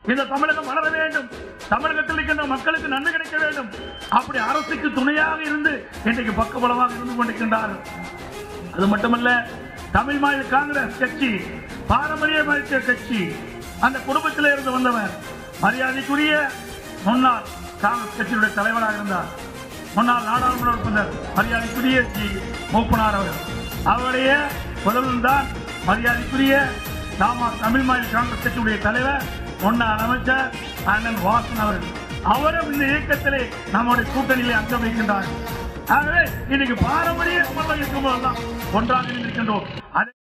இந்த தமிழகம் வளர வேண்டும் தமிழகத்தில் இருக்கின்ற மக்களுக்கு நன்மை கிடைக்க வேண்டும் அப்படி அரசுக்கு துணையாக இருந்து இன்றைக்கு பக்கபலமாக இருந்து கொண்டிருக்கின்றார்கள் அது மட்டுமல்ல தமிழ் மாநில காங்கிரஸ் கட்சி பாரம்பரிய கட்சி அந்த குடும்பத்திலே இருந்து வந்தவர் மரியாதைக்குரிய முன்னாள் காங்கிரஸ் கட்சியுடைய தலைவராக இருந்தார் முன்னாள் நாடாளுமன்ற உறுப்பினர் மரியாதைக்குரிய ஜி மூப்பனார் அவர்கள் அவருடைய முதல்வன் தான் மரியாதைக்குரிய நாம தமிழ் மாநில காங்கிரஸ் கட்சியுடைய தலைவர் முன்னாள் அமைச்சர் அண்ணன் வாசன் அவர்கள் அவரும் இந்த இயக்கத்திலே நம்முடைய கூட்டணியிலே அங்கம் வைக்கின்றார் ஆகவே இன்னைக்கு பாரம்பரிய இருக்கும் போதெல்லாம் ஒன்றாக இருக்கின்றோம்